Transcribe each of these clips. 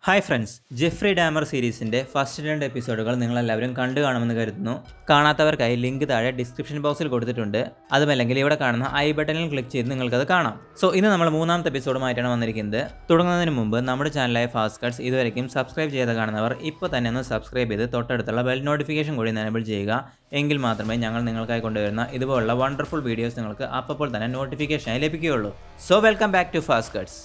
hi friends Jeffrey Dahmer സീരീസിൻ്റെ first രണ്ട് എപ്പിസോഡുകൾ നിങ്ങളെല്ലാവരും കണ്ടു കാണുമെന്ന് കരുതുന്നു കാണാത്തവർക്കായി ലിങ്ക് താഴെ ഡിസ്ക്രിപ്ഷൻ ബോക്സിൽ കൊടുത്തിട്ടുണ്ട് അതുമല്ലെങ്കിൽ ഇവിടെ കാണുന്ന ഐ ബട്ടണിൽ ക്ലിക്ക് ചെയ്ത് നിങ്ങൾക്കത് കാണാം സോ ഇന്ന് നമ്മൾ മൂന്നാമത്തെ എപ്പിസോഡുമായിട്ടാണ് വന്നിരിക്കുന്നത് തുടങ്ങുന്നതിന് മുമ്പ് നമ്മുടെ ചാനലായ ഫാസ്റ്റ് കട്ട്സ് ഇതുവരെയും സബ്സ്ക്രൈബ് ചെയ്ത് കാണുന്നവർ ഇപ്പോൾ തന്നെ ഒന്ന് സബ്സ്ക്രൈബ് ചെയ്ത് തൊട്ടടുത്തുള്ള ബെൽ നോട്ടിഫിക്കേഷൻ കൂടി എനേബിൾ ചെയ്യുക എങ്കിൽ മാത്രമേ ഞങ്ങൾ നിങ്ങൾക്കായി കൊണ്ടുവരുന്ന ഇതുപോലുള്ള വണ്ടർഫുൾ വീഡിയോസ് നിങ്ങൾക്ക് അപ്പോൾ തന്നെ നോട്ടിഫിക്കേഷനായി ലഭിക്കുകയുള്ളൂ so welcome back to fast cuts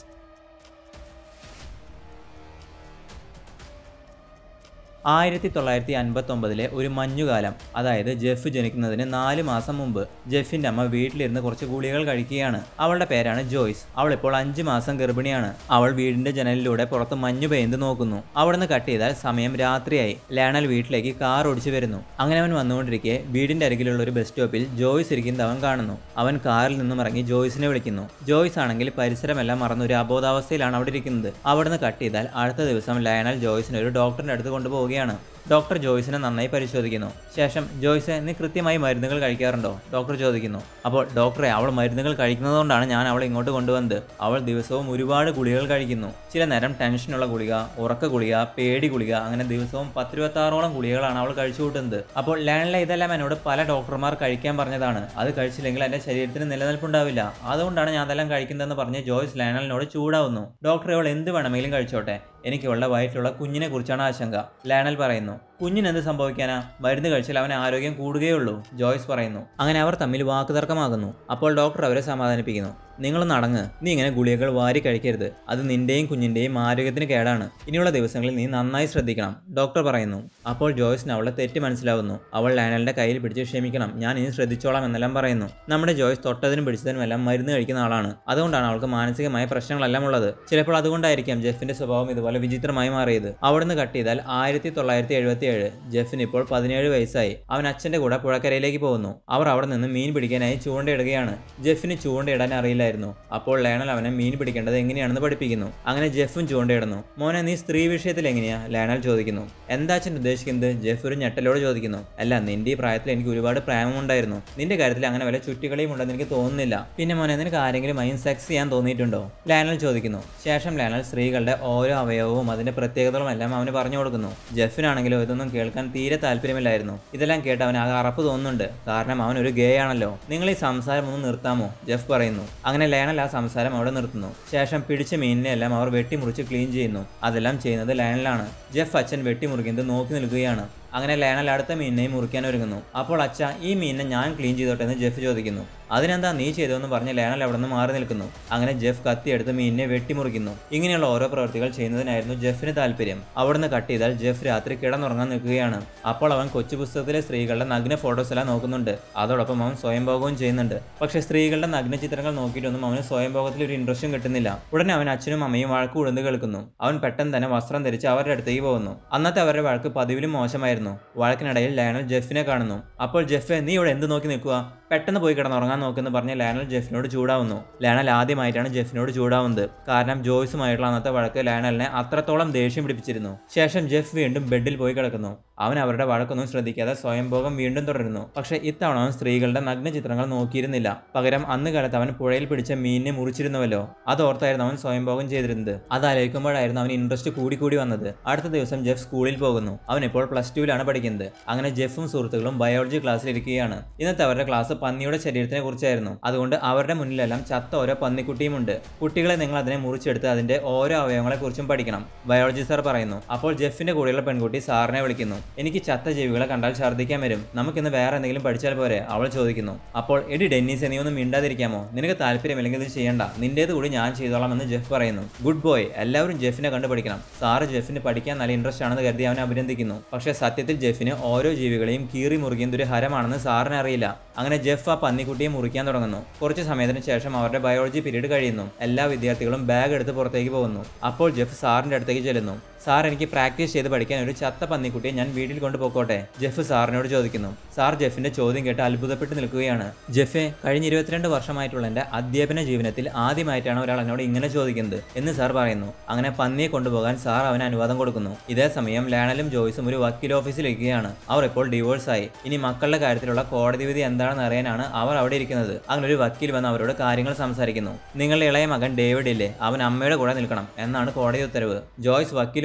ആയിരത്തി തൊള്ളായിരത്തി അൻപത്തൊമ്പതിലെ ഒരു മഞ്ഞുകാലം അതായത് ജെഫ് ജനിക്കുന്നതിന് നാല് മാസം മുമ്പ് ജെഫിന്റെ അമ്മ വീട്ടിലിരുന്ന് കുറച്ച് ഗുളികൾ കഴിക്കുകയാണ് അവളുടെ പേരാണ് ജോയ്സ് അവൾ ഇപ്പോൾ അഞ്ച് മാസം ഗർഭിണിയാണ് അവൾ വീടിന്റെ ജനലിലൂടെ പുറത്ത് മഞ്ഞു പെയ്ത് നോക്കുന്നു അവിടുന്ന് കട്ട് ചെയ്താൽ സമയം രാത്രിയായി ലേണൽ വീട്ടിലേക്ക് കാർ ഓടിച്ചു വരുന്നു അങ്ങനെ അവൻ വന്നുകൊണ്ടിരിക്കെ വീടിന്റെ അരികിലുള്ള ഒരു ബസ് സ്റ്റോപ്പിൽ ജോയ്സ് ഇരിക്കുന്നത് അവൻ കാണുന്നു അവൻ കാറിൽ നിന്നും ഇറങ്ങി ജോയ്സിനെ വിളിക്കുന്നു ജോയ്സ് ആണെങ്കിൽ പരിസരമെല്ലാം മറന്ന് ഒരു അബോധാവസ്ഥയിലാണ് അവിടെ ഇരിക്കുന്നത് അവിടുന്ന് കട്ട് ചെയ്താൽ അടുത്ത ദിവസം ലയണൽ ജോയ്സിനെ ഒരു ഡോക്ടറിന്റെ അടുത്ത് കൊണ്ടുപോവുകയാണ് ഡോക്ടർ ജോയ്സിനെ നന്നായി പരിശോധിക്കുന്നു ശേഷം ജോയ്സ് നീ കൃത്യമായി മരുന്നുകൾ കഴിക്കാറുണ്ടോ ഡോക്ടർ ചോദിക്കുന്നു അപ്പോൾ ഡോക്ടറെ അവൾ മരുന്നുകൾ കഴിക്കുന്നതുകൊണ്ടാണ് ഞാൻ അവളെ ഇങ്ങോട്ട് കൊണ്ടുവന്നത് അവൾ ദിവസവും ഒരുപാട് ഗുളികകൾ കഴിക്കുന്നു ചില നേരം ടെൻഷനുള്ള ഗുളിക ഉറക്ക ഗുളിക പേടി ഗുളിക അങ്ങനെ ദിവസവും പത്തിരുപത്താറോളം ഗുളികകളാണ് അവൾ കഴിച്ചു കൂട്ടുന്നത് അപ്പോൾ ലാൻഡിലെ ഇതെല്ലാം എന്നോട് പല ഡോക്ടർമാർ കഴിക്കാൻ പറഞ്ഞതാണ് അത് കഴിച്ചില്ലെങ്കിൽ എൻ്റെ ശരീരത്തിന് നിലനിൽപ്പുണ്ടാവില്ല അതുകൊണ്ടാണ് ഞാൻ അതെല്ലാം കഴിക്കുന്നതെന്ന് പറഞ്ഞ് ജോയ്സ് ലാനലിനോട് ചൂടാവുന്നു ഡോക്ടർ അവൾ എന്ത് വേണമെങ്കിലും കഴിച്ചോട്ടെ എനിക്ക് അവളുടെ വയറ്റിലുള്ള കുഞ്ഞിനെ കുറിച്ചാണ് ആശങ്ക ലാനൽ പറയുന്നു കുഞ്ഞിന് എന്ത് സംഭവിക്കാനാ മരുന്ന് കഴിച്ചാൽ അവന് ആരോഗ്യം കൂടുകയുള്ളൂ ജോയ്സ് പറയുന്നു അങ്ങനെ അവർ തമ്മിൽ വാക്കുതർക്കമാകുന്നു അപ്പോൾ ഡോക്ടർ അവരെ സമാധാനിപ്പിക്കുന്നു നിങ്ങൾ നടങ്ങ് നീ ഇങ്ങനെ ഗുളികകൾ വാരി കഴിക്കരുത് അത് നിന്റെയും കുഞ്ഞിന്റെയും ആരോഗ്യത്തിന് കേടാണ് ഇനിയുള്ള ദിവസങ്ങളിൽ നീ നന്നായി ശ്രദ്ധിക്കണം ഡോക്ടർ പറയുന്നു അപ്പോൾ ജോയ്സിന് അവളെ തെറ്റ് മനസ്സിലാവുന്നു അവൾ ലാനലിന്റെ കയ്യിൽ പിടിച്ച് ക്ഷമിക്കണം ഞാൻ ഇനി ശ്രദ്ധിച്ചോളാം എന്നെല്ലാം പറയുന്നു നമ്മുടെ ജോയ്സ് തൊട്ടതിനും പിടിച്ചതിനും എല്ലാം മരുന്ന് കഴിക്കുന്ന ആളാണ് അതുകൊണ്ടാണ് അവൾക്ക് മാനസികമായ പ്രശ്നങ്ങളെല്ലാം ഉള്ളത് ചിലപ്പോൾ അതുകൊണ്ടായിരിക്കാം ജെഫിന്റെ സ്വഭാവം ഇതുപോലെ വിചിത്രമായി മാറിയത് അവിടുന്ന് കട്ട് ചെയ്താൽ ആയിരത്തി തൊള്ളായിരത്തി എഴുപത്തി ഏഴ് ജെഫിന് ഇപ്പോൾ പതിനേഴ് വയസ്സായി അവൻ അച്ഛന്റെ കൂടെ പുഴക്കരയിലേക്ക് പോകുന്നു അവർ അവിടെ നിന്ന് മീൻ പിടിക്കാനായി ചൂണ്ടയിടുകയാണ് ജെഫിന് ചൂണ്ടയിടാൻ അറിയില്ലായിരുന്നു അപ്പോൾ ലേണൽ അവനെ മീൻ പിടിക്കേണ്ടത് എങ്ങനെയാണെന്ന് പഠിപ്പിക്കുന്നു അങ്ങനെ ജെഫും ചൂണ്ടയിടുന്നു മോനെ നീ സ്ത്രീ വിഷയത്തിൽ എങ്ങനെയാ ലേണൽ ചോദിക്കുന്നു എന്താ അച്ഛൻ ഉദ്ദേശിക്കുന്നത് ജെഫ് ഒരു ഞെട്ടലോട് ചോദിക്കുന്നു അല്ല നിന്റെ ഈ പ്രായത്തിൽ എനിക്ക് ഒരുപാട് പ്രേമമുണ്ടായിരുന്നു നിന്റെ കാര്യത്തിൽ അങ്ങനെ വല്ല ചുറ്റിക്കളിയും ഉണ്ടെന്ന് എനിക്ക് തോന്നുന്നില്ല പിന്നെ മോനെ നിനക്ക് ആരെങ്കിലും അതിന് സെക്സ് ചെയ്യാൻ തോന്നിയിട്ടുണ്ടോ ലാനൽ ചോദിക്കുന്നു ശേഷം ലാനൽ സ്ത്രീകളുടെ ഓരോ അവയവവും അതിന്റെ പ്രത്യേകതകളും എല്ലാം അവന് പറഞ്ഞു കൊടുക്കുന്നു ജെഫിനാണെങ്കിലും ഇതൊന്നും കേൾക്കാൻ തീരെ താല്പര്യമില്ലായിരുന്നു ഇതെല്ലാം കേട്ട് അവന് ആകെ അറപ്പ് തോന്നുന്നുണ്ട് കാരണം അവൻ ഒരു ഗേ ആണല്ലോ നിങ്ങൾ ഈ സംസാരം ഒന്ന് നിർത്താമോ ജെഫ് പറയുന്നു അങ്ങനെ ലേണൽ ആ സംസാരം അവിടെ നിർത്തുന്നു ശേഷം പിടിച്ച മീനിനെ എല്ലാം അവർ വെട്ടിമുറിച്ച് ക്ലീൻ ചെയ്യുന്നു അതെല്ലാം ചെയ്യുന്നത് ലേണലാണ് ജെഫ് അച്ഛൻ വെട്ടിമുറിക്കുന്നത് നോക്കി നിൽക്കുകയാണ് അങ്ങനെ ലേണൽ അടുത്ത മീനിനെയും മുറിക്കാൻ ഒരുങ്ങുന്നു അപ്പോൾ അച്ഛ ഈ മീനിനെ ഞാൻ ക്ലീൻ ചെയ്തോട്ടെ എന്ന് ജെഫ് ചോദിക്കുന്നു അതിനെന്താ നീ ചെയ്തതെന്ന് പറഞ്ഞ് ലേണൽ അവിടെ നിന്ന് മാറി നിൽക്കുന്നു അങ്ങനെ ജെഫ് കത്തിയെടുത്ത് മീനിനെ വെട്ടിമുറിക്കുന്നു ഇങ്ങനെയുള്ള ഓരോ പ്രവൃത്തികൾ ചെയ്യുന്നതിനായിരുന്നു ജെഫിന് താല്പര്യം അവിടുന്ന് കട്ട് ചെയ്താൽ ജെഫ് രാത്രി കിടന്നുറങ്ങാൻ നിൽക്കുകയാണ് അപ്പോൾ അവൻ കൊച്ചു പുസ്തകത്തിലെ സ്ത്രീകളുടെ നഗ്ന ഫോട്ടോസ് എല്ലാം നോക്കുന്നുണ്ട് അതോടൊപ്പം അവൻ സ്വയംഭോഗവും ചെയ്യുന്നുണ്ട് പക്ഷേ സ്ത്രീകളുടെ നഗ്ന ചിത്രങ്ങൾ നോക്കിയിട്ടൊന്നും അവന് സ്വയംഭോഗത്തിൽ ഒരു ഇൻട്രസ്റ്റും കിട്ടുന്നില്ല ഉടനെ അവൻ അച്ഛനും അമ്മയും വഴക്ക് ഉടന്ന് കേൾക്കുന്നു അവൻ പെട്ടെന്ന് തന്നെ വസ്ത്രം ധരിച്ച് അവരുടെ അടുത്തേക്ക് പോകുന്നു അന്നത്തെ അവരുടെ വഴക്ക് പതിവിലും മോശമായിരുന്നു വഴക്കിനിടയിൽ ലാനൽ ജെഫിനെ കാണുന്നു അപ്പോൾ ജെഫ് നീ ഇവിടെ എന്ത് നോക്കി നിൽക്കുക പെട്ടെന്ന് പോയി കിടന്നുറങ്ങാൻ നോക്കുമെന്ന് പറഞ്ഞ് ലാനൽ ജെഫിനോട് ചൂടാവുന്നു ലാനൽ ആദ്യമായിട്ടാണ് ജെഫിനോട് ചൂടാവുന്നത് കാരണം ജോയ്സുമായിട്ടുള്ള അന്നത്തെ വഴക്ക് ലാനലിനെ അത്രത്തോളം ദേഷ്യം പിടിപ്പിച്ചിരുന്നു ശേഷം ജെഫ് വീണ്ടും ബെഡിൽ പോയി കിടക്കുന്നു അവൻ അവരുടെ വഴക്കൊന്നും ശ്രദ്ധിക്കാതെ സ്വയംഭോഗം വീണ്ടും തുടരുന്നു പക്ഷേ ഇത്തവണ അവൻ സ്ത്രീകളുടെ നഗ്ന ചിത്രങ്ങൾ നോക്കിയിരുന്നില്ല പകരം അന്ന് കാലത്ത് അവൻ പുഴയിൽ പിടിച്ച മീനിനെ മുറിച്ചിരുന്നുവല്ലോ അതോർത്തായിരുന്നു അവൻ സ്വയംഭോഗം ചെയ്തിരുന്നത് അതാലോചിക്കുമ്പോഴായിരുന്നു അവൻ ഇൻട്രസ്റ്റ് കൂടി കൂടി വന്നത് അടുത്ത ദിവസം ജെഫ് സ്കൂളിൽ പോകുന്നു അവൻ ഇപ്പോൾ പ്ലസ് ടുവിലാണ് പഠിക്കുന്നത് അങ്ങനെ ജെഫും സുഹൃത്തുക്കളും ബയോളജി ക്ലാസ്സിൽ ഇരിക്കുകയാണ് ഇന്നത്തെ അവരുടെ ക്ലാസ് പന്നിയുടെ ശരീരത്തിനെ കുറിച്ചായിരുന്നു അതുകൊണ്ട് അവരുടെ മുന്നിലെല്ലാം ചത്ത ഓരോ പന്നിക്കുട്ടിയുമുണ്ട് കുട്ടികളെ നിങ്ങൾ അതിനെ മുറിച്ചെടുത്ത് അതിന്റെ ഓരോ അവയവങ്ങളെ കുറിച്ചും പഠിക്കണം ബയോളജി സാർ പറയുന്നു അപ്പോൾ ജെഫിന്റെ കൂടെയുള്ള പെൺകുട്ടി സാറിനെ വിളിക്കുന്നു എനിക്ക് ചത്ത ജീവികളെ കണ്ടാൽ ഛർദ്ദിക്കാൻ വരും നമുക്കിന്ന് വേറെ എന്തെങ്കിലും പഠിച്ചാൽ പോരെ അവൾ ചോദിക്കുന്നു അപ്പോൾ എടി ഡെന്നീസ് നീ ഒന്നും മിണ്ടാതിരിക്കാമോ നിനക്ക് താല്പര്യമില്ലെങ്കിൽ ഇത് ചെയ്യണ്ട നിന്റേത് കൂടി ഞാൻ ചെയ്തോളാം എന്ന് ജെഫ് പറയുന്നു ഗുഡ് ബോയ് എല്ലാവരും ജെഫിനെ കണ്ടു പഠിക്കണം സാറ് ജെഫിന് പഠിക്കാൻ നല്ല ഇൻട്രസ്റ്റ് ആണെന്ന് കരുതി അവനെ അഭിനന്ദിക്കുന്നു പക്ഷേ സത്യത്തിൽ ജെഫിന് ഓരോ ജീവികളെയും കീറി മുറിക്കുന്നത് ഒരു ഹരമാണെന്ന് സാറിന് അറിയില്ല അങ്ങനെ ജെഫ് ആ പന്നിക്കുട്ടിയെ മുറിക്കാൻ തുടങ്ങുന്നു കുറച്ച് സമയത്തിന് ശേഷം അവരുടെ ബയോളജി പീരീഡ് കഴിയുന്നു എല്ലാ വിദ്യാർത്ഥികളും ബാഗ് എടുത്ത് പുറത്തേക്ക് പോകുന്നു അപ്പോൾ ജെഫ് സാറിന്റെ അടുത്തേക്ക് ചെല്ലുന്നു സാർ എനിക്ക് പ്രാക്ടീസ് ചെയ്ത് പഠിക്കാൻ ഒരു ചത്ത പന്നിക്കുട്ടിയെ ഞാൻ വീട്ടിൽ കൊണ്ടുപോയിക്കോട്ടെ ജെഫ് സാറിനോട് ചോദിക്കുന്നു സാർ ജെഫിന്റെ ചോദ്യം കേട്ട് അത്ഭുതപ്പെട്ട് നിൽക്കുകയാണ് ജെഫെ കഴിഞ്ഞ ഇരുപത്തിരണ്ട് വർഷമായിട്ടുള്ള എൻ്റെ അധ്യാപന ജീവനത്തിൽ ആദ്യമായിട്ടാണ് ഒരാൾ എന്നോട് ഇങ്ങനെ ചോദിക്കുന്നത് എന്ന് സാർ പറയുന്നു അങ്ങനെ പന്നിയെ കൊണ്ടുപോകാൻ സാർ അവന് അനുവാദം കൊടുക്കുന്നു ഇതേ സമയം ലാനലും ജോയ്സും ഒരു വക്കീൽ ഓഫീസിലിരിക്കുകയാണ് അവർ ഇപ്പോൾ ഡിവോഴ്സ് ആയി ഇനി മക്കളുടെ കാര്യത്തിലുള്ള കോടതി വിധി എന്താണെന്ന് അറിയാനാണ് അവർ അവിടെ ഇരിക്കുന്നത് അങ്ങനെ ഒരു വക്കീൽ വന്ന് അവരോട് കാര്യങ്ങൾ സംസാരിക്കുന്നു നിങ്ങളുടെ ഇളയ മകൻ ഡേവിഡ് ഇല്ലേ അവൻ അമ്മയുടെ കൂടെ നിൽക്കണം എന്നാണ് കോടതി ഉത്തരവ് ജോയ്സ് വക്കീൽ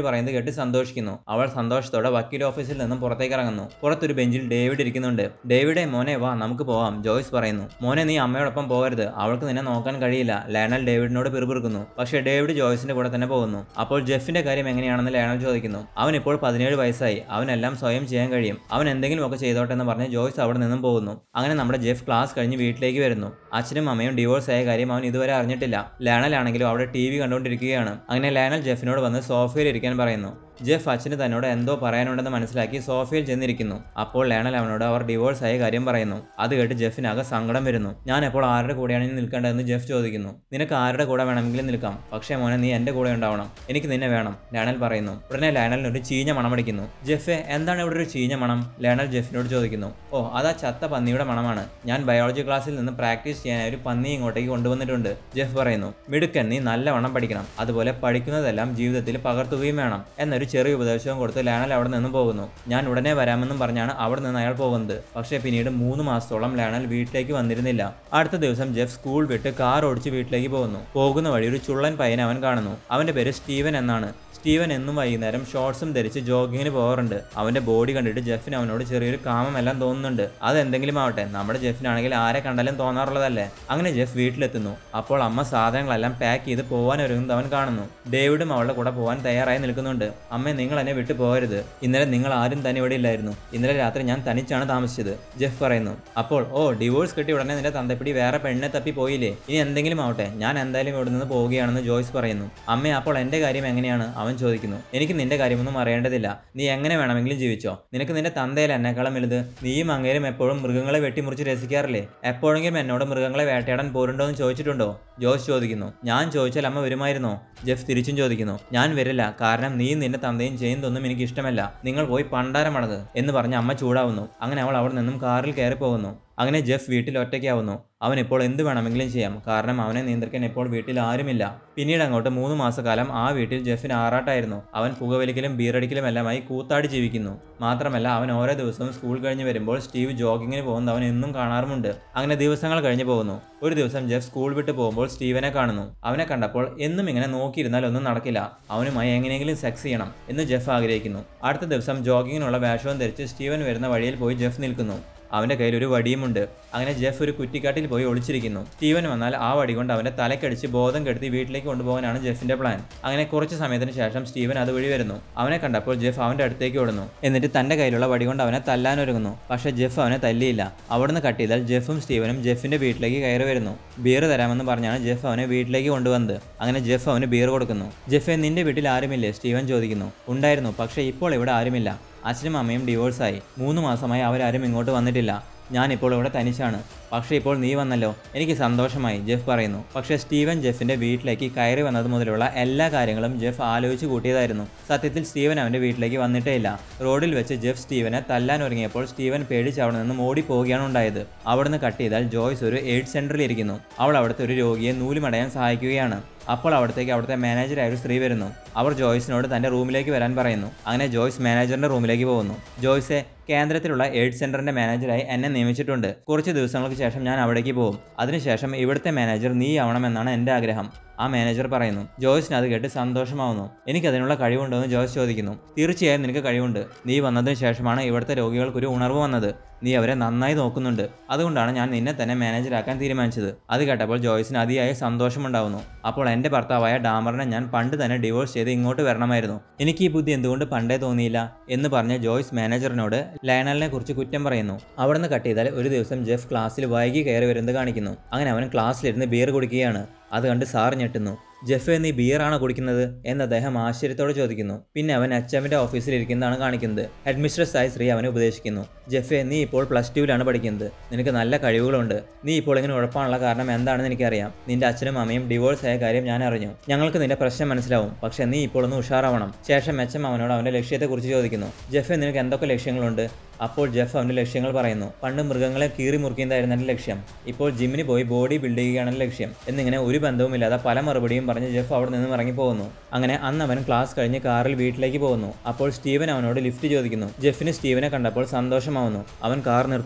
പറയുന്നത് കേട്ട് സന്തോഷിക്കുന്നു അവൾ സന്തോഷത്തോടെ വക്കീൽ ഓഫീസിൽ നിന്നും പുറത്തേക്ക് ഇറങ്ങുന്നു പുറത്തൊരു ബെഞ്ചിൽ ഡേവിഡ് ഇരിക്കുന്നുണ്ട് ഡേവിഡെ മോനെ വാ നമുക്ക് പോവാം ജോയ്സ് പറയുന്നു മോനെ നീ അമ്മയോടൊപ്പം പോകരുത് അവൾക്ക് നിന്നെ നോക്കാൻ കഴിയില്ല ലേണൽ ഡേവിഡിനോട് പിറുപിറുക്കുന്നു പക്ഷേ ഡേവിഡ് ജോയ്സിന്റെ കൂടെ തന്നെ പോകുന്നു അപ്പോൾ ജെഫിന്റെ കാര്യം എങ്ങനെയാണെന്ന് ലേണൽ ചോദിക്കുന്നു അവൻ ഇപ്പോൾ പതിനേഴ് വയസ്സായി അവനെല്ലാം സ്വയം ചെയ്യാൻ കഴിയും അവൻ എന്തെങ്കിലുമൊക്കെ ചെയ്തോട്ടെ എന്ന് പറഞ്ഞ് ജോയ്സ് അവിടെ നിന്നും പോകുന്നു അങ്ങനെ നമ്മുടെ ജെഫ് ക്ലാസ് കഴിഞ്ഞ് വീട്ടിലേക്ക് വരുന്നു അച്ഛനും അമ്മയും ഡിവോഴ്സ് ആയ കാര്യം അവൻ ഇതുവരെ അറിഞ്ഞിട്ടില്ല ലേണലാണെങ്കിലും അവിടെ ടി വി കണ്ടുകൊണ്ടിരിക്കുകയാണ് അങ്ങനെ ലേണൽ ജെഫിനോട് വന്ന് സോഫയിൽ ഇരിക്കാൻ പറയുന്നു ജെഫ് അച്ഛന് തന്നോട് എന്തോ പറയാനുണ്ടെന്ന് മനസ്സിലാക്കി സോഫയിൽ ചെന്നിരിക്കുന്നു അപ്പോൾ ലേണൽ അവനോട് അവർ ഡിവോഴ്സ് ആയ കാര്യം പറയുന്നു അത് കേട്ട് ജെഫിനാകെ സങ്കടം വരുന്നു ഞാൻ എപ്പോൾ ആരുടെ കൂടെയാണ് ഇനി നിൽക്കേണ്ടതെന്ന് ജെഫ് ചോദിക്കുന്നു നിനക്ക് ആരുടെ കൂടെ വേണമെങ്കിലും നിൽക്കാം പക്ഷേ മോനെ നീ എൻ്റെ കൂടെ ഉണ്ടാവണം എനിക്ക് നിന്നെ വേണം ലേണൽ പറയുന്നു ഉടനെ ലേണലിന് ഒരു ചീഞ്ഞ മണമടിക്കുന്നു ജെഫെ എന്താണ് ഇവിടെ ഒരു ചീഞ്ഞ മണം ലേണൽ ജെഫിനോട് ചോദിക്കുന്നു ഓ അതാ ചത്ത പന്നിയുടെ മണമാണ് ഞാൻ ബയോളജി ക്ലാസ്സിൽ നിന്ന് പ്രാക്ടീസ് ചെയ്യാനായി ഒരു പന്നി ഇങ്ങോട്ടേക്ക് കൊണ്ടുവന്നിട്ടുണ്ട് ജെഫ് പറയുന്നു മിടുക്കൻ നീ നല്ലവണ്ണം പഠിക്കണം അതുപോലെ പഠിക്കുന്നതെല്ലാം ജീവിതത്തിൽ പകർത്തുകയും വേണം എന്നൊരു ചെറിയ ഉപദേശവും കൊടുത്ത് ലേണൽ അവിടെ നിന്നും പോകുന്നു ഞാൻ ഉടനെ വരാമെന്നും പറഞ്ഞാണ് അവിടെ നിന്ന് അയാൾ പോകുന്നത് പക്ഷേ പിന്നീട് മൂന്ന് മാസത്തോളം ലേണൽ വീട്ടിലേക്ക് വന്നിരുന്നില്ല അടുത്ത ദിവസം ജെഫ് സ്കൂൾ വിട്ട് കാർ ഓടിച്ച് വീട്ടിലേക്ക് പോകുന്നു പോകുന്ന വഴി ഒരു ചുള്ളൻ പയ്യനെ അവൻ കാണുന്നു അവന്റെ പേര് സ്റ്റീവൻ എന്നാണ് സ്റ്റീവൻ എന്നും വൈകുന്നേരം ഷോർട്സും ധരിച്ച് ജോഗിങ്ങിന് പോകാറുണ്ട് അവന്റെ ബോഡി കണ്ടിട്ട് ജെഫിന് അവനോട് ചെറിയൊരു കാമമെല്ലാം തോന്നുന്നുണ്ട് അത് എന്തെങ്കിലും ആവട്ടെ നമ്മുടെ ജെഫിനാണെങ്കിൽ ആരെ കണ്ടാലും തോന്നാറുള്ളതല്ലേ അങ്ങനെ ജെഫ് വീട്ടിലെത്തുന്നു അപ്പോൾ അമ്മ സാധനങ്ങളെല്ലാം പാക്ക് ചെയ്ത് പോകാൻ ഒരുങ്ങുന്നത് അവൻ കാണുന്നു ഡേവിഡും അവളുടെ കൂടെ പോകാൻ തയ്യാറായി നിൽക്കുന്നുണ്ട് അമ്മ നിങ്ങൾ എന്നെ വിട്ടു പോകരുത് ഇന്നലെ നിങ്ങൾ ആരും തന്നെ ഇവിടെ ഇല്ലായിരുന്നു ഇന്നലെ രാത്രി ഞാൻ തനിച്ചാണ് താമസിച്ചത് ജെഫ് പറയുന്നു അപ്പോൾ ഓ ഡിവോഴ്സ് കിട്ടി ഉടനെ നിന്റെ തന്തപ്പിടി വേറെ പെണ്ണിനെ തപ്പി പോയില്ലേ ഇനി എന്തെങ്കിലും ആവട്ടെ ഞാൻ എന്തായാലും ഇവിടെ നിന്ന് പോവുകയാണെന്ന് ജോയ്സ് പറയുന്നു അമ്മ അപ്പോൾ എൻ്റെ കാര്യം എങ്ങനെയാണ് അവൻ ചോദിക്കുന്നു എനിക്ക് നിന്റെ കാര്യമൊന്നും അറിയേണ്ടതില്ല നീ എങ്ങനെ വേണമെങ്കിലും ജീവിച്ചോ നിനക്ക് നിന്റെ തന്തയിൽ എന്നെക്കാളും വലുത് നീയും അങ്ങേരും എപ്പോഴും മൃഗങ്ങളെ വെട്ടിമുറിച്ച് രസിക്കാറില്ലേ എപ്പോഴെങ്കിലും എന്നോട് മൃഗങ്ങളെ വേട്ടയാടാൻ പോരുണ്ടോ എന്ന് ചോദിച്ചിട്ടുണ്ടോ ജോസ് ചോദിക്കുന്നു ഞാൻ ചോദിച്ചാൽ അമ്മ വരുമായിരുന്നോ ജെഫ് തിരിച്ചും ചോദിക്കുന്നു ഞാൻ വരില്ല കാരണം നീയും നിന്റെ തന്തയും ചെയ്യുന്നതൊന്നും എനിക്ക് ഇഷ്ടമല്ല നിങ്ങൾ പോയി പണ്ടാരമടങ്ങ് എന്ന് പറഞ്ഞ് അമ്മ ചൂടാവുന്നു അങ്ങനെ അവൾ അവിടെ നിന്നും കാറിൽ കയറി പോകുന്നു അങ്ങനെ ജെഫ് വീട്ടിൽ ഒറ്റയ്ക്കാവുന്നു അവൻ ഇപ്പോൾ എന്ത് വേണമെങ്കിലും ചെയ്യാം കാരണം അവനെ നിയന്ത്രിക്കാൻ ഇപ്പോൾ വീട്ടിൽ ആരുമില്ല പിന്നീട് അങ്ങോട്ട് മൂന്ന് മാസക്കാലം ആ വീട്ടിൽ ജെഫിന് ആറാട്ടായിരുന്നു അവൻ പുകവലിക്കലും ബീറടിക്കലും എല്ലാമായി കൂത്താടി ജീവിക്കുന്നു മാത്രമല്ല അവൻ ഓരോ ദിവസവും സ്കൂൾ കഴിഞ്ഞ് വരുമ്പോൾ സ്റ്റീവ് ജോഗിങ്ങിന് പോകുന്നത് അവൻ എന്നും കാണാറുമുണ്ട് അങ്ങനെ ദിവസങ്ങൾ കഴിഞ്ഞ് പോകുന്നു ഒരു ദിവസം ജെഫ് സ്കൂൾ വിട്ട് പോകുമ്പോൾ സ്റ്റീവനെ കാണുന്നു അവനെ കണ്ടപ്പോൾ എന്നും ഇങ്ങനെ നോക്കിയിരുന്നാൽ ഒന്നും നടക്കില്ല അവനുമായി എങ്ങനെയെങ്കിലും സെക്സ് ചെയ്യണം എന്ന് ജെഫ് ആഗ്രഹിക്കുന്നു അടുത്ത ദിവസം ജോഗിങ്ങിനുള്ള വേഷവും ധരിച്ച് സ്റ്റീവൻ വരുന്ന വഴിയിൽ പോയി ജെഫ് നിൽക്കുന്നു അവന്റെ കയ്യിൽ ഒരു വടിയുമുണ്ട് അങ്ങനെ ജെഫ് ഒരു കുറ്റിക്കാട്ടിൽ പോയി ഒളിച്ചിരിക്കുന്നു സ്റ്റീവൻ വന്നാൽ ആ വടി കൊണ്ട് അവന്റെ തലക്കടിച്ച് ബോധം കെടുത്തി വീട്ടിലേക്ക് കൊണ്ടുപോകാനാണ് ജെഫിന്റെ പ്ലാൻ അങ്ങനെ കുറച്ച് സമയത്തിന് ശേഷം സ്റ്റീവൻ അതുവഴി വരുന്നു അവനെ കണ്ടപ്പോൾ ജെഫ് അവന്റെ അടുത്തേക്ക് ഓടുന്നു എന്നിട്ട് തന്റെ കയ്യിലുള്ള വടി കൊണ്ട് അവനെ തല്ലാൻ ഒരുങ്ങുന്നു പക്ഷേ ജെഫ് അവനെ തല്ലിയില്ല അവിടുന്ന് കട്ട് ചെയ്താൽ ജെഫും സ്റ്റീവനും ജെഫിന്റെ വീട്ടിലേക്ക് കയറി വരുന്നു ബിയർ തരാമെന്ന് പറഞ്ഞാണ് ജെഫ് അവനെ വീട്ടിലേക്ക് കൊണ്ടുവന്നത് അങ്ങനെ ജെഫ് അവന് ബിയർ കൊടുക്കുന്നു ജെഫ് നിന്റെ വീട്ടിൽ ആരുമില്ലേ സ്റ്റീവൻ ചോദിക്കുന്നു ഉണ്ടായിരുന്നു പക്ഷേ ഇപ്പോൾ ഇവിടെ ആരുമില്ല അച്ഛനും അമ്മയും ഡിവോഴ്സായി മൂന്ന് മാസമായി അവരാരും ഇങ്ങോട്ട് വന്നിട്ടില്ല ഞാനിപ്പോൾ ഇവിടെ തനിച്ചാണ് പക്ഷേ ഇപ്പോൾ നീ വന്നല്ലോ എനിക്ക് സന്തോഷമായി ജെഫ് പറയുന്നു പക്ഷേ സ്റ്റീവൻ ജെഫിന്റെ വീട്ടിലേക്ക് കയറി വന്നത് മുതലുള്ള എല്ലാ കാര്യങ്ങളും ജെഫ് ആലോചിച്ച് കൂട്ടിയതായിരുന്നു സത്യത്തിൽ സ്റ്റീവൻ അവന്റെ വീട്ടിലേക്ക് വന്നിട്ടേ ഇല്ല റോഡിൽ വെച്ച് ജെഫ് സ്റ്റീവനെ തല്ലാൻ ഒരുങ്ങിയപ്പോൾ സ്റ്റീവൻ പേടിച്ച് അവിടെ നിന്ന് ഓടിപ്പോവുകയാണ് ഉണ്ടായത് അവിടുന്ന് കട്ട് ചെയ്താൽ ജോയ്സ് ഒരു എയ്ഡ് സെന്ററിൽ ഇരിക്കുന്നു അവൾ അവിടുത്തെ ഒരു രോഗിയെ നൂലുമടയാൻ സഹായിക്കുകയാണ് അപ്പോൾ അവിടത്തേക്ക് അവിടുത്തെ മാനേജറായ ഒരു സ്ത്രീ വരുന്നു അവർ ജോയ്സിനോട് തന്റെ റൂമിലേക്ക് വരാൻ പറയുന്നു അങ്ങനെ ജോയ്സ് മാനേജറിന്റെ റൂമിലേക്ക് പോകുന്നു ജോയ്സെ കേന്ദ്രത്തിലുള്ള എയ്ഡ് സെന്ററിന്റെ മാനേജറായി എന്നെ നിയമിച്ചിട്ടുണ്ട് കുറച്ച് ദിവസങ്ങൾക്ക് ശേഷം ഞാൻ അവിടേക്ക് പോകും അതിനുശേഷം ഇവിടുത്തെ മാനേജർ നീ ആവണമെന്നാണ് എൻ്റെ ആഗ്രഹം ആ മാനേജർ പറയുന്നു ജോയ്സിന് അത് കേട്ട് സന്തോഷമാവുന്നു എനിക്ക് അതിനുള്ള കഴിവുണ്ടോ എന്ന് ജോയ്സ് ചോദിക്കുന്നു തീർച്ചയായും നിനക്ക് കഴിവുണ്ട് നീ വന്നതിന് ശേഷമാണ് ഇവിടുത്തെ രോഗികൾക്കൊരു ഉണർവ് വന്നത് നീ അവരെ നന്നായി നോക്കുന്നുണ്ട് അതുകൊണ്ടാണ് ഞാൻ നിന്നെ തന്നെ മാനേജറാക്കാൻ തീരുമാനിച്ചത് അത് കേട്ടപ്പോൾ ജോയ്സിന് അതിയായ സന്തോഷമുണ്ടാവുന്നു അപ്പോൾ എൻ്റെ ഭർത്താവായ ഡാമറിനെ ഞാൻ പണ്ട് തന്നെ ഡിവോഴ്സ് ചെയ്ത് ഇങ്ങോട്ട് വരണമായിരുന്നു എനിക്ക് ഈ ബുദ്ധി എന്തുകൊണ്ട് പണ്ടേ തോന്നിയില്ല എന്ന് പറഞ്ഞ ജോയ്സ് മാനേജറിനോട് ലയണലിനെ കുറിച്ച് കുറ്റം പറയുന്നു അവിടുന്ന് കട്ട് ചെയ്താൽ ഒരു ദിവസം ജെഫ് ക്ലാസ്സിൽ വൈകി കയറി വരുന്നത് കാണിക്കുന്നു അങ്ങനെ അവൻ ക്ലാസ്സിലിരുന്ന് ബിയർ കുടിക്കുകയാണ് അത് കണ്ട് സാർ ഞെട്ടുന്നു ജെഫ് നീ ബിയറാണോ കുടിക്കുന്നത് എന്ന് അദ്ദേഹം ആശ്ചര്യത്തോടെ ചോദിക്കുന്നു പിന്നെ അവൻ എച്ച് ഓഫീസിൽ ഇരിക്കുന്നതാണ് കാണിക്കുന്നത് ഹെഡ് മിസ്ട്രസ് ആയ സ്ത്രീ അവനെ ഉപദേശിക്കുന്നു ജെഫെ നീ ഇപ്പോൾ പ്ലസ് ടുവിലാണ് പഠിക്കുന്നത് നിനക്ക് നല്ല കഴിവുകളുണ്ട് നീ ഇപ്പോൾ ഇങ്ങനെ ഉഴപ്പാനുള്ള കാരണം എന്താണെന്ന് എനിക്കറിയാം നിന്റെ അച്ഛനും അമ്മയും ഡിവോഴ്സ് ആയ കാര്യം ഞാൻ അറിഞ്ഞു ഞങ്ങൾക്ക് നിന്റെ പ്രശ്നം മനസ്സിലാവും പക്ഷേ നീ ഇപ്പോൾ ഒന്ന് ഉഷാറാവണം ശേഷം മെച്ചം അവനോട് അവന്റെ ലക്ഷ്യത്തെക്കുറിച്ച് ചോദിക്കുന്നു ജെഫെ നിനക്ക് എന്തൊക്കെ ലക്ഷ്യങ്ങളുണ്ട് അപ്പോൾ ജെഫ് അവന്റെ ലക്ഷ്യങ്ങൾ പറയുന്നു പണ്ട് മൃഗങ്ങളെ കീറി മുറിക്കുന്നതായിരുന്നു എൻ്റെ ലക്ഷ്യം ഇപ്പോൾ ജിമ്മിന് പോയി ബോഡി ബിൽഡ് ചെയ്യുകയാണ് എൻ്റെ ലക്ഷ്യം എന്നിങ്ങനെ ഒരു ബന്ധവുമില്ലാതെ പല മറുപടിയും പറഞ്ഞ് ജെഫ് അവിടെ നിന്നും ഇറങ്ങി പോകുന്നു അങ്ങനെ അന്ന് അവൻ ക്ലാസ് കഴിഞ്ഞ് കാറിൽ വീട്ടിലേക്ക് പോകുന്നു അപ്പോൾ സ്റ്റീവൻ അവനോട് ലിഫ്റ്റ് ചോദിക്കുന്നു ജെഫിന് സ്റ്റീവനെ കണ്ടപ്പോൾ സന്തോഷമാവുന്നു അവൻ കാർ നിർത്തുന്നു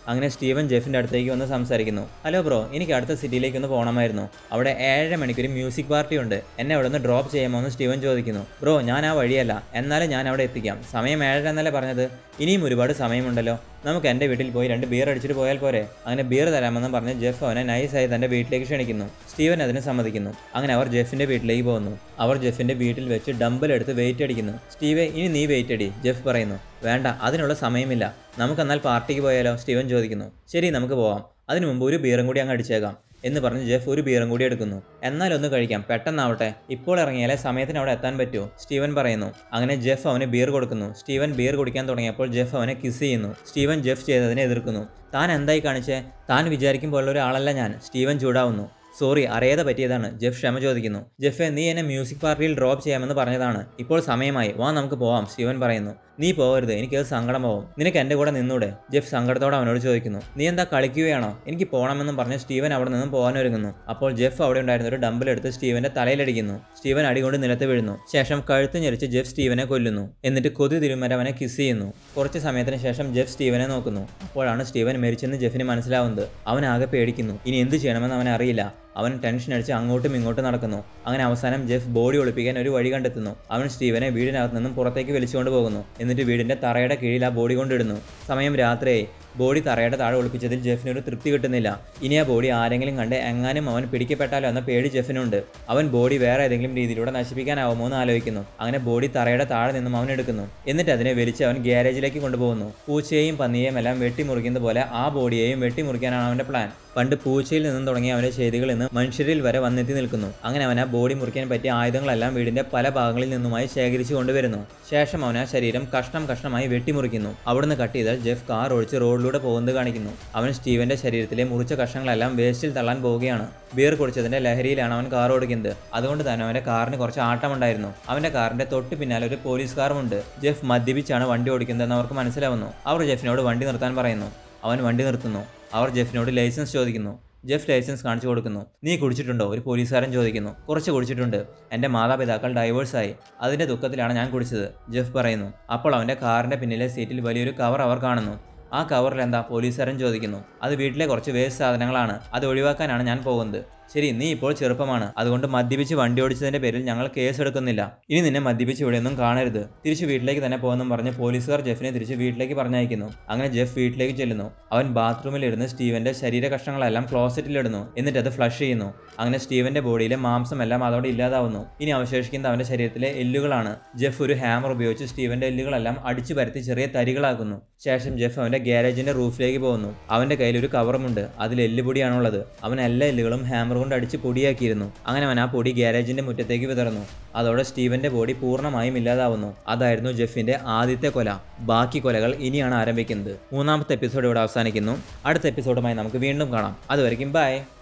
അങ്ങനെ സ്റ്റീവൻ ജെഫിൻ്റെ അടുത്തേക്ക് വന്ന് സംസാരിക്കുന്നു ഹലോ ബ്രോ എനിക്ക് അടുത്ത സിറ്റിയിലേക്ക് ഒന്ന് പോകണമായിരുന്നു അവിടെ ഏഴര മണിക്കൊരു മ്യൂസിക് പാർട്ടി ഉണ്ട് എന്നെ അവിടെ നിന്ന് ഡ്രോപ്പ് ചെയ്യാമോ എന്ന് സ്റ്റീവൻ ചോദിക്കുന്നു ബ്രോ ഞാൻ ആ വഴിയല്ല എന്നാലും ഞാൻ അവിടെ എത്തിക്കാം സമയം ഏഴര എന്നല്ലേ പറഞ്ഞത് ഇനിയും ഒരുപാട് സമയമുണ്ടല്ലോ നമുക്ക് എൻ്റെ വീട്ടിൽ പോയി രണ്ട് ബിയർ അടിച്ചിട്ട് പോയാൽ പോരെ അങ്ങനെ ബിയർ തരാമെന്ന് പറഞ്ഞ് ജെഫ് അവനെ നൈസായി തൻ്റെ വീട്ടിലേക്ക് ക്ഷണിക്കുന്നു സ്റ്റീവൻ അതിന് സമ്മതിക്കുന്നു അങ്ങനെ അവർ ജെഫിൻ്റെ വീട്ടിലേക്ക് പോകുന്നു അവർ ജെഫിൻ്റെ വീട്ടിൽ വെച്ച് ഡംബൽ എടുത്ത് വെയിറ്റ് അടിക്കുന്നു സ്റ്റീവെ ഇനി നീ വെയിറ്റ് അടി ജെഫ് പറയുന്നു വേണ്ട അതിനുള്ള സമയമില്ല നമുക്കെന്നാൽ പാർട്ടിക്ക് പോയാലോ സ്റ്റീവൻ ചോദിക്കുന്നു ശരി നമുക്ക് പോവാം അതിനു മുമ്പ് ഒരു ബിയറും കൂടി അങ്ങ് അടിച്ചേക്കാം എന്ന് പറഞ്ഞ് ജെഫ് ഒരു ബിയറും കൂടി എടുക്കുന്നു എന്നാൽ ഒന്ന് കഴിക്കാം പെട്ടെന്നാവട്ടെ ഇപ്പോൾ ഇറങ്ങിയാലേ സമയത്തിന് അവിടെ എത്താൻ പറ്റുമോ സ്റ്റീവൻ പറയുന്നു അങ്ങനെ ജെഫ് അവന് ബിയർ കൊടുക്കുന്നു സ്റ്റീവൻ ബിയർ കുടിക്കാൻ തുടങ്ങിയപ്പോൾ ജെഫ് അവനെ കിസ് ചെയ്യുന്നു സ്റ്റീവൻ ജെഫ് ചെയ്തതിനെ എതിർക്കുന്നു താൻ എന്തായി കാണിച്ചേ താൻ വിചാരിക്കും പോലുള്ള ഒരാളല്ല ഞാൻ സ്റ്റീവൻ ചൂടാവുന്നു സോറി അറിയാതെ പറ്റിയതാണ് ജെഫ് ക്ഷമ ചോദിക്കുന്നു ജെഫെ നീ എന്നെ മ്യൂസിക് പാർട്ടിയിൽ ഡ്രോപ്പ് ചെയ്യാമെന്ന് പറഞ്ഞതാണ് ഇപ്പോൾ സമയമായി വാ നമുക്ക് പോവാം സ്റ്റീവൻ പറയുന്നു നീ പോകരുത് എനിക്കത് സങ്കടമാവും നിനക്ക് എൻ്റെ കൂടെ നിന്നൂടെ ജെഫ് സങ്കടത്തോടെ അവനോട് ചോദിക്കുന്നു നീ എന്താ കളിക്കുകയാണോ എനിക്ക് പോകണമെന്നും പറഞ്ഞ് സ്റ്റീവൻ അവിടെ നിന്നും പോകാൻ ഒരുങ്ങുന്നു അപ്പോൾ ജെഫ് അവിടെ ഉണ്ടായിരുന്ന ഒരു ഡംബിൾ എടുത്ത് സ്റ്റീവന്റെ തലയിലടിക്കുന്നു സ്റ്റീവൻ അടികൊണ്ട് നിലത്ത് വീഴുന്നു ശേഷം കഴുത്ത് ഞെരിച്ച് ജെഫ് സ്റ്റീവനെ കൊല്ലുന്നു എന്നിട്ട് കൊതി തിരുമര അവനെ കിസ് ചെയ്യുന്നു കുറച്ച് സമയത്തിന് ശേഷം ജെഫ് സ്റ്റീവനെ നോക്കുന്നു അപ്പോഴാണ് സ്റ്റീവൻ മരിച്ചെന്ന് ജെഫിന് മനസ്സിലാവുന്നത് അവൻ ആകെ പേടിക്കുന്നു ഇനി എന്ത് ചെയ്യണമെന്ന് അവൻ അറിയില്ല അവൻ ടെൻഷൻ അടിച്ച് അങ്ങോട്ടും ഇങ്ങോട്ടും നടക്കുന്നു അങ്ങനെ അവസാനം ജെഫ് ബോഡി ഒളിപ്പിക്കാൻ ഒരു വഴി കണ്ടെത്തുന്നു അവൻ സ്റ്റീവനെ വീടിനകത്ത് നിന്നും പുറത്തേക്ക് വലിച്ചുകൊണ്ട് പോകുന്നു എന്നിട്ട് വീടിന്റെ തറയുടെ കീഴിൽ ആ ബോഡി കൊണ്ടിടുന്നു സമയം രാത്രിയായി ബോഡി തറയുടെ താഴെ ഒളിപ്പിച്ചതിൽ ജെഫിന് ഒരു തൃപ്തി കിട്ടുന്നില്ല ഇനി ആ ബോഡി ആരെങ്കിലും കണ്ട് എങ്ങാനും അവൻ പിടിക്കപ്പെട്ടാലോ എന്ന പേടി ജെഫിനുണ്ട് അവൻ ബോഡി വേറെ ഏതെങ്കിലും രീതിയിലൂടെ നശിപ്പിക്കാനാവുമോ എന്ന് ആലോചിക്കുന്നു അങ്ങനെ ബോഡി തറയുടെ താഴെ നിന്നും അവൻ എടുക്കുന്നു എന്നിട്ട് അതിനെ വലിച്ച് അവൻ ഗ്യാരേജിലേക്ക് കൊണ്ടുപോകുന്നു പൂച്ചയെയും പന്നിയെയും എല്ലാം വെട്ടിമുറിക്കുന്നത് പോലെ ആ ബോഡിയെയും വെട്ടിമുറിക്കാനാണ് അവന്റെ പ്ലാൻ പണ്ട് പൂച്ചയിൽ നിന്നും തുടങ്ങിയ അവന്റെ ചെയ്തികൾ ഇന്ന് മനുഷ്യരിൽ വരെ വന്നെത്തി നിൽക്കുന്നു അങ്ങനെ അവൻ ആ ബോഡി മുറിക്കാൻ പറ്റിയ ആയുധങ്ങളെല്ലാം വീടിന്റെ പല ഭാഗങ്ങളിൽ നിന്നുമായി ശേഖരിച്ചു കൊണ്ടുവരുന്നു ശേഷം അവൻ ആ ശരീരം കഷ്ണം കഷ്ണമായി വെട്ടിമുറിക്കുന്നു അവിടുന്ന് കട്ട് ചെയ്താൽ ജെഫ് കാർ ഒഴിച്ച് റോഡിലൂടെ പോകുന്നത് കാണിക്കുന്നു അവൻ സ്റ്റീവന്റെ ശരീരത്തിലെ മുറിച്ച കഷ്ണങ്ങളെല്ലാം വേസ്റ്റിൽ തള്ളാൻ പോവുകയാണ് ബിയർ കുടിച്ചതിന്റെ ലഹരിയിലാണ് അവൻ കാർ ഓടിക്കുന്നത് അതുകൊണ്ട് തന്നെ അവന്റെ കാറിന് കുറച്ച് ആട്ടമുണ്ടായിരുന്നു അവന്റെ കാറിന്റെ തൊട്ട് പിന്നാലെ ഒരു പോലീസ് കാറുമുണ്ട് ജെഫ് മദ്യപിച്ചാണ് വണ്ടി ഓടിക്കുന്നതെന്ന് അവർക്ക് മനസ്സിലാവുന്നു അവർ ജെഫിനോട് വണ്ടി നിർത്താൻ പറയുന്നു അവൻ വണ്ടി നിർത്തുന്നു അവർ ജെഫിനോട് ലൈസൻസ് ചോദിക്കുന്നു ജെഫ് ലൈസൻസ് കാണിച്ചു കൊടുക്കുന്നു നീ കുടിച്ചിട്ടുണ്ടോ ഒരു പോലീസുകാരൻ ചോദിക്കുന്നു കുറച്ച് കുടിച്ചിട്ടുണ്ട് എൻ്റെ മാതാപിതാക്കൾ ഡൈവേഴ്സായി അതിൻ്റെ ദുഃഖത്തിലാണ് ഞാൻ കുടിച്ചത് ജെഫ് പറയുന്നു അപ്പോൾ അവൻ്റെ കാറിൻ്റെ പിന്നിലെ സീറ്റിൽ വലിയൊരു കവർ അവർ കാണുന്നു ആ കവറിൽ എന്താ പോലീസുകാരൻ ചോദിക്കുന്നു അത് വീട്ടിലെ കുറച്ച് വേസ്റ്റ് സാധനങ്ങളാണ് അത് ഒഴിവാക്കാനാണ് ഞാൻ പോകുന്നത് ശരി നീ ഇപ്പോൾ ചെറുപ്പമാണ് അതുകൊണ്ട് മദ്യപിച്ച് വണ്ടി ഓടിച്ചതിന്റെ പേരിൽ ഞങ്ങൾ കേസ് എടുക്കുന്നില്ല ഇനി നിന്നെ മദ്യപിച്ച് ഇവിടെയൊന്നും കാണരുത് തിരിച്ച് വീട്ടിലേക്ക് തന്നെ പോകുമെന്നും പറഞ്ഞ് പോലീസുകാർ ജെഫിനെ തിരിച്ച് വീട്ടിലേക്ക് പറഞ്ഞയക്കുന്നു അങ്ങനെ ജെഫ് വീട്ടിലേക്ക് ചെല്ലുന്നു അവൻ ബാത്റൂമിലിരുന്ന് സ്റ്റീവന്റെ ശരീര കഷ്ണങ്ങളെല്ലാം ക്ലോസറ്റിലിടുന്നു എന്നിട്ട് അത് ഫ്ലഷ് ചെയ്യുന്നു അങ്ങനെ സ്റ്റീവന്റെ ബോഡിയിലെ മാംസം എല്ലാം അതോടെ ഇല്ലാതാവുന്നു ഇനി അവശേഷിക്കുന്ന അവന്റെ ശരീരത്തിലെ എല്ലുകളാണ് ജെഫ് ഒരു ഹാമർ ഉപയോഗിച്ച് സ്റ്റീവന്റെ എല്ലുകളെല്ലാം അടിച്ചു പരത്തി ചെറിയ തരികളാക്കുന്നു ശേഷം ജെഫ് അവന്റെ ഗ്യാരേജിന്റെ റൂഫിലേക്ക് പോകുന്നു അവന്റെ കയ്യിൽ ഒരു കവറുമുണ്ട് അതിൽ എല്ലുപൊടിയാണുള്ളത് അവൻ എല്ലാ എല്ലുകളും ഹാമർ കൊണ്ട് അടിച്ച് പൊടിയാക്കിയിരുന്നു അങ്ങനെ അവൻ ആ പൊടി ഗ്യാരേജിന്റെ മുറ്റത്തേക്ക് വിതറുന്നു അതോടെ സ്റ്റീവന്റെ ബോഡി പൂർണ്ണമായും ഇല്ലാതാവുന്നു അതായിരുന്നു ജെഫിന്റെ ആദ്യത്തെ കൊല ബാക്കി കൊലകൾ ഇനിയാണ് ആരംഭിക്കുന്നത് മൂന്നാമത്തെ എപ്പിസോഡ് ഇവിടെ അവസാനിക്കുന്നു അടുത്ത എപ്പിസോഡുമായി നമുക്ക് വീണ്ടും കാണാം അതുവരെയും ബൈ